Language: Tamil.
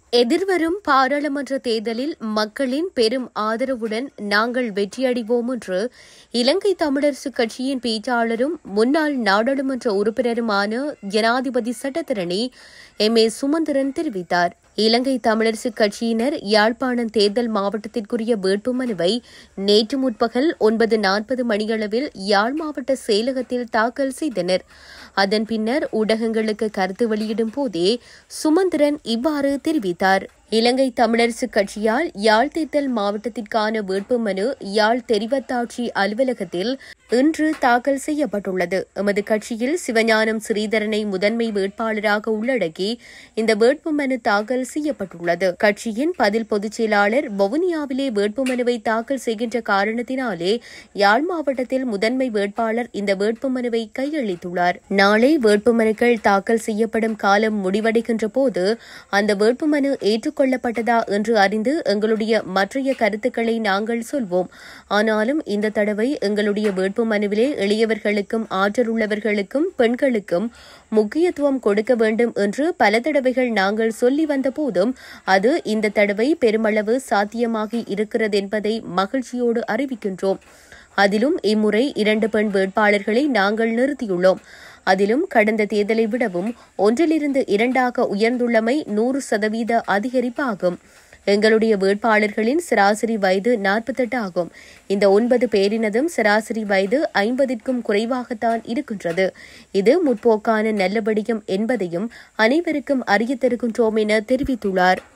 எதிர்வரும் பாராளுமன்ற தேர்தலில் மக்களின் பெரும் ஆதரவுடன் நாங்கள் வெற்றியடைவோம் என்று இலங்கை தமிழரசுக் கட்சியின் பேச்சாளரும் முன்னாள் நாடாளுமன்ற உறுப்பினருமான ஜனாதிபதி சட்டத்தரணி எம் ஏ சுமந்திரன் தெரிவித்தார் இலங்கை தமிழரசுக் கட்சியினர் யாழ்ப்பாணம் தேர்தல் மாவட்டத்திற்குரிய வேட்புமனுவை நேற்று முற்பகல் ஒன்பது நாற்பது மணியளவில் யாழ் மாவட்ட செயலகத்தில் தாக்கல் செய்தனர் அதன் பின்னர் ஊடகங்களுக்கு கருத்து வெளியிடும் போதே சுமந்திரன் இவ்வாறு தெரிவித்தார் இலங்கை தமிழரசுக் கட்சியால் யாழ் தேர்தல் மாவட்டத்திற்கான வேட்புமனு யாழ் தெரிவத்தாட்சி அலுவலகத்தில் இன்று தாக்கல் செய்யப்பட்டுள்ளது எமது கட்சியில் சிவஞானம் ஸ்ரீதரனை முதன்மை வேட்பாளராக உள்ளடக்கி இந்த வேட்புமனு தாக்கல் செய்யப்பட்டுள்ளது கட்சியின் பதில் பொதுச் செயலாளர் வவுனியாவிலே வேட்புமனுவை தாக்கல் செய்கின்ற காரணத்தினாலே யாழ் மாவட்டத்தில் முதன்மை வேட்பாளர் இந்த வேட்புமனுவை கையளித்துள்ளார் நாளை வேட்புமனுக்கள் தாக்கல் செய்யப்படும் காலம் முடிவடைகின்ற போது அந்த வேட்புமனு ஏற்றுக்கொள்ளப்பட்டதா என்று அறிந்து எங்களுடைய மற்றைய கருத்துக்களை நாங்கள் சொல்வோம் ஆனாலும் இந்த தடவை எங்களுடைய வேட்புமனுவிலே எளியவர்களுக்கும் ஆற்றலுள்ளவர்களுக்கும் பெண்களுக்கும் முக்கியத்துவம் கொடுக்க வேண்டும் என்று பல தடவைகள் நாங்கள் சொல்லி வந்த போதும் அது இந்த தடவை பெருமளவு சாத்தியமாகி இருக்கிறது என்பதை மகிழ்ச்சியோடு அறிவிக்கின்றோம் அதிலும் இம்முறை இரண்டு பெண் வேட்பாளர்களை நாங்கள் நிறுத்தியுள்ளோம் அதிலும் கடந்த தேர்தலை விடவும் ஒன்றிலிருந்து இரண்டாக உயர்ந்துள்ளமை நூறு சதவீத அதிகரிப்பாகும் எங்களுடைய வேட்பாளர்களின் சராசரி வயது நாற்பத்தெட்டு ஆகும் இந்த ஒன்பது பேரினதும் சராசரி வயது ஐம்பதிற்கும் குறைவாகத்தான் இருக்கின்றது இது முற்போக்கான நல்லபடியும் என்பதையும் அனைவருக்கும் அறிய தருகின்றோம் என தெரிவித்துள்ளார்